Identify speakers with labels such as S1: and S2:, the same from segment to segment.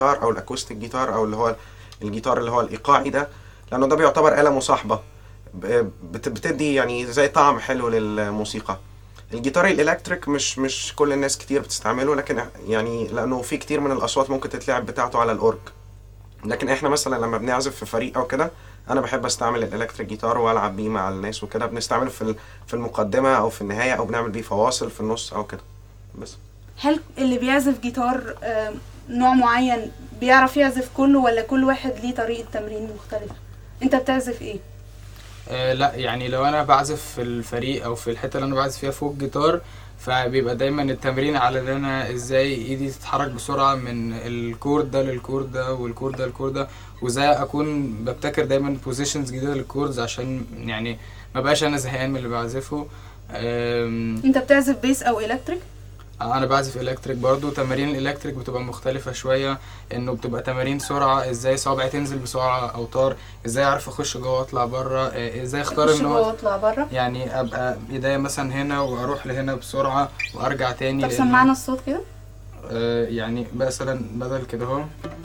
S1: او الاكوستيك جيتار او اللي هو الجيتار اللي هو الايقاعي ده لانه ده بيعتبر آلة مصاحبة ب- بت- بتدي يعني زي طعم حلو للموسيقى الجيتار الالكتريك مش مش كل الناس كتير بتستعمله لكن يعني لانه في كتير من الاصوات ممكن تتلعب بتاعته على الاورج لكن احنا مثلا لما بنعزف في فريق او كده انا بحب استعمل الالكتريك جيتار والعب بيه مع الناس وكده بنستعمله في ال- في المقدمه او في النهايه او بنعمل بيه فواصل في النص او كده بس
S2: هل اللي بيعزف جيتار آه، نوع معين بيعرف يعزف كله ولا كل واحد ليه طريقة تمرين مختلفة انت بتعزف ايه
S3: آه لا يعني لو انا بعزف في الفريق او في الحته اللي انا بعزف فيها فوق الجيتار فبيبقى دايما التمرين على ان انا ازاي ايدي تتحرك بسرعه من الكورد ده للكورد ده والكورد ده للكورد ده وازاي اكون ببتكر دايما بوزيشنز جديده للكوردز عشان يعني ما بقاش انا زهقان من اللي بعزفه آم،
S2: انت بتعزف بيس او الكتريك
S3: انا بعزف الكتريك برضو تمارين الالكتريك بتبقى مختلفة شوية انه بتبقى تمارين سرعة ازاي صوابعي تنزل بسرعة اوتار ازاي اعرف اخش جوه واطلع بره آه، ازاي اختار
S2: تخش
S3: ان
S2: جوه
S3: هو
S2: واطلع بره
S3: يعني ابقى ايديا مثلا هنا واروح لهنا بسرعة وارجع تاني
S2: طب
S3: لأن-
S2: سمعنا الصوت كده
S3: آه، يعني مثلا بدل كده اهو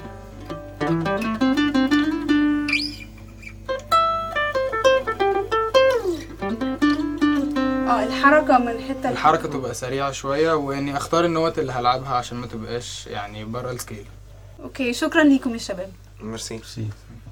S2: اه الحركة من حتة
S3: الحركة تبقى سريعة شوية واني اختار النوت اللي هلعبها عشان ما تبقاش يعني بره السكيل
S2: اوكي شكرا ليكم يا شباب
S1: ميرسي
S4: ميرسي